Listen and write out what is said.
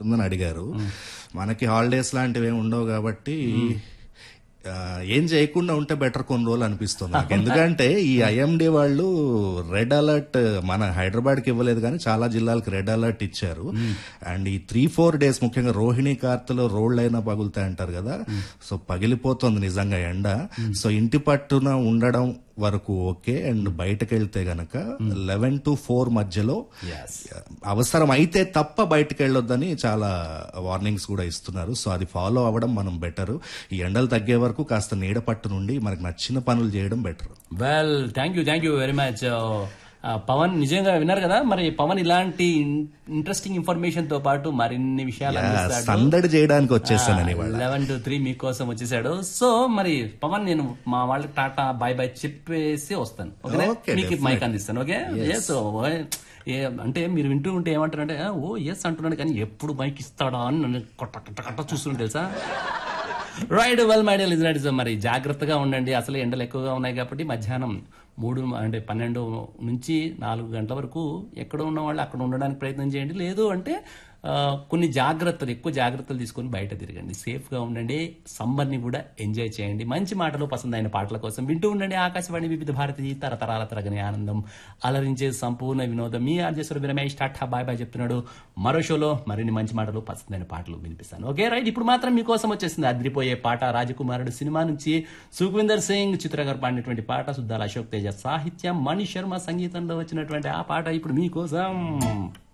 ఉంటుందని అడిగారు మనకి హాలిడేస్ లాంటివి ఏమి ఉండవు కాబట్టి ఆ, ఏం చేయకుండా ఉంటే బెటర్ కొన్ని రోజులు అనిపిస్తుంది నాకు ఎందుకంటే ఈ ఐఎండి వాళ్ళు రెడ్ అలర్ట్ మన హైదరాబాద్ కి ఇవ్వలేదు కానీ చాలా జిల్లాలకు రెడ్ అలర్ట్ ఇచ్చారు అండ్ ఈ త్రీ ఫోర్ డేస్ ముఖ్యంగా రోహిణి కార్తెలో రోడ్లు అయినా పగులుతాయి అంటారు కదా సో పగిలిపోతుంది నిజంగా ఎండ సో ఇంటి పట్టున ఉండడం వరకు ఓకే అండ్ బయటకు వెళ్తే గనక లెవెన్ టు ఫోర్ మధ్యలో అవసరం అయితే తప్ప బయటకు వెళ్ళొద్దని చాలా వార్నింగ్స్ కూడా ఇస్తున్నారు సో అది ఫాలో అవ్వడం మనం బెటర్ ఈ ఎండలు తగ్గే వరకు కాస్త నీడ పట్టు నుండి మనకు నచ్చిన పనులు చేయడం better well thank you thank you very much Pavan నిజంగా విన్నారు కదా మరి పవన్ ఇలాంటి ఇంట్రెస్టింగ్ ఇన్ఫర్మేషన్ తో పాటు మరిన్ని విషయాలు అందిస్తాడు సందడి చేయడానికి వచ్చేసానని ఇవాళ లెవెన్ టు త్రీ మీకోసం వచ్చేసాడు సో మరి పవన్ నేను మా వాళ్ళకి టాటా బాయ్ బాయ్ చెప్పేసి వస్తాను ఓకేనా Okay, మీకు మైక్ అందిస్తాను ఓకే ఎస్ ఏ అంటే మీరు వింటూ ఉంటే ఏమంటారంటే ఓ ఎస్ అంటున్నాడు కానీ ఎప్పుడు మైక్ ఇస్తాడా అని నన్ను కొట్ట కట్ట కట్ట చూస్తుంటే తెలుసా right well my dear listeners మరి జాగ్రత్తగా ఉండండి అసలు ఎండలు ఎక్కువగా ఉన్నాయి కాబట్టి మధ్యాహ్నం మూడు అంటే పన్నెండు నుంచి నాలుగు గంటల వరకు ఎక్కడ ఉన్న వాళ్ళు అక్కడ ఉండడానికి ప్రయత్నం చేయండి లేదు అంటే ఆ, కొన్ని జాగ్రత్తలు ఎక్కువ జాగ్రత్తలు తీసుకొని బయట తిరగండి సేఫ్ గా ఉండండి సమ్మర్ ని కూడా ఎంజాయ్ చేయండి మంచి మాటలు పసందైన పాటల కోసం వింటూ ఉండండి ఆకాశవాణి వివిధ భారతి తరతరాల తరగని ఆనందం అలరించే సంపూర్ణ వినోదం మీ ఆర్జేశ్వర రమేష్ టాటా బాయ్ బాయ్ చెప్తున్నాడు మరో షోలో మరిన్ని మంచి మాటలు పసందైన పాటలు వినిపిస్తాను ఓకే రైట్ ఇప్పుడు మాత్రం మీకోసం వచ్చేసింది అద్రిపోయే పాట రాజకుమారుడు సినిమా నుంచి సుఖ్విందర్ సింగ్ చిత్ర గారు పాడినటువంటి పాట సుద్దాల అశోక్ తేజ సాహిత్యం మణి శర్మ సంగీతంలో వచ్చినటువంటి ఆ పాట ఇప్పుడు మీకోసం